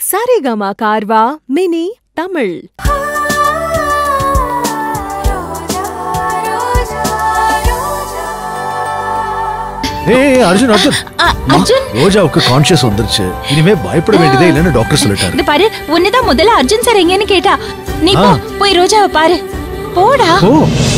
Saregama கார்வா mini Tamil ஏய் அர்ஜுன் அர்ஜுன் அ- மா, Arjun ரோஜாவுக்கு conscious வந்துருச்சு இனிமே பயப்பட வேண்டியதே இல்லைன்னு டாக்டர் சொல்லிட்டாரு இந்த பாரு உன்னதான் முதல்ல அர்ஜுன் சார் எங்கன்னு கேட்டா நீ போ ஆ. போய் ரோஜாவை பாரு போடா ஓ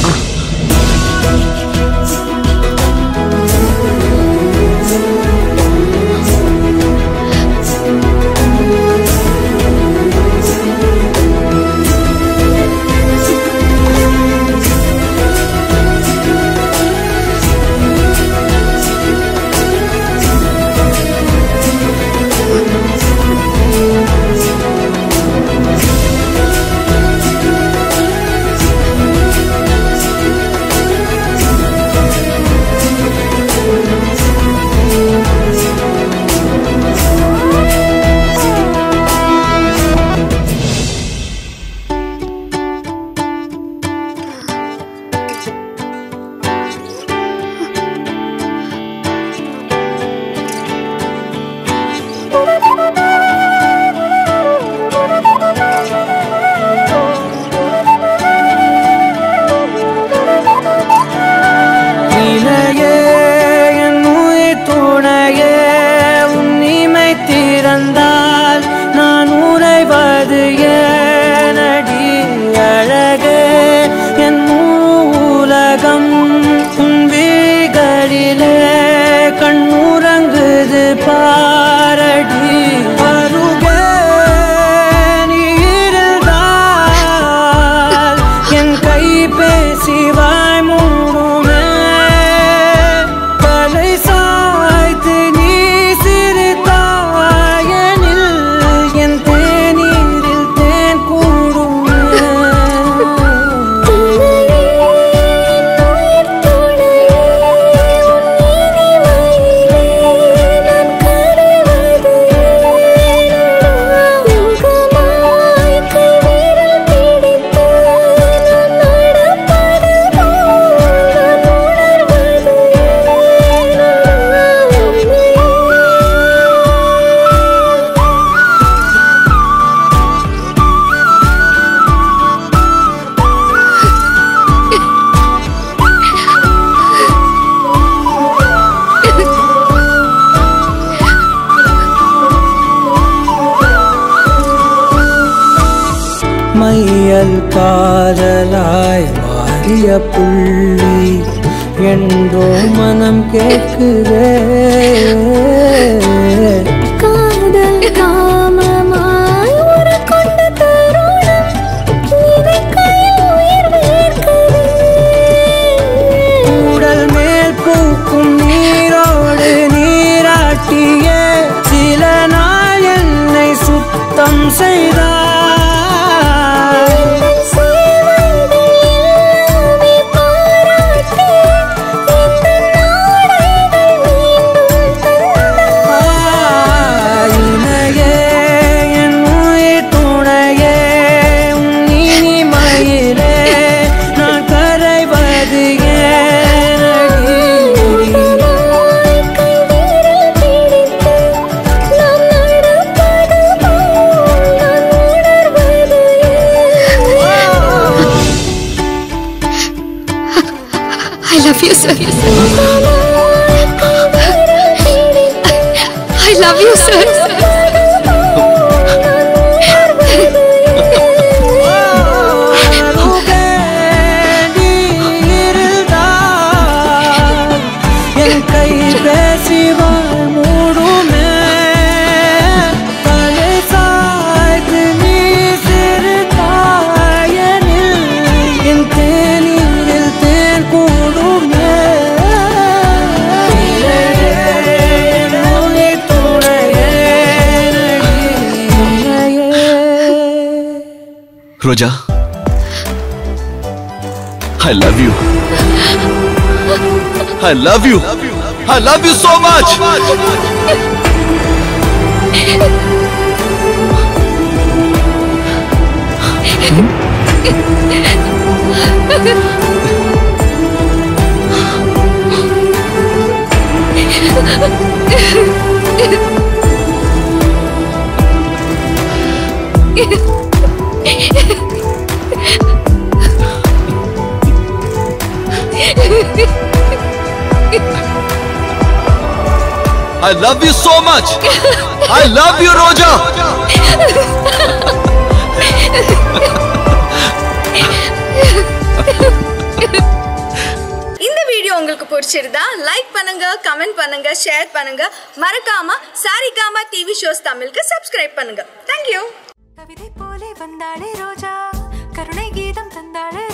இணையே என் உயிர் துணையே உன் இமை திறந்தால் நான் உறைவது ஏனடி அழகே என் உலகம் உன் விழிகளிலே கண்ணுறங்குது பாரடி அருகே நீ இருந்தால் என் கை பேசி வாய் மூடுமே தலை சாய்த்து நீ சிரித்தாயனில் என் தேநீரில் தேன் கூடுமே மையல் காதலாய் மாறிய புள்ளி என்றோ மனம் கேட்குதே காதல் காமமாய் உருக்கொண்ட தருணம் நினைக்கையில் உயிர் வேர்க்குதே உடல் மேல் பூக்கும் நீரோடு நீராட்டிய சில நாள் என்னை சுத்தம் செய்தாய் இணையே என் உயிர் துணையே உன் இனிமையிலே நான் கரைவது ஏனடி I love you, sir. I love you, sir. அருகே நீ இருந்தால் என் கை பேசி வாழ் மூடுமே தலை சாய்த்து நீ சிறுதாயனில் என் தேநீரில் தேன் கூடுமே உயிர் துணையே நடி Roja I love you I love you I love you so much I love you so much. I love you, Roja. இந்த வீடியோ உங்களுக்கு பிடிச்சிருந்தா லைக் பண்ணுங்க கமெண்ட் பண்ணுங்க ஷேர் பண்ணுங்க மறக்காம சாரிகாமா டிவி ஷோஸ் தமிழுக்கு சப்ஸ்கிரைப் பண்ணுங்க தேங்க்யூ கவிதை போலே வந்தாளே ரோஜா கருணை கீதம் தந்தாளே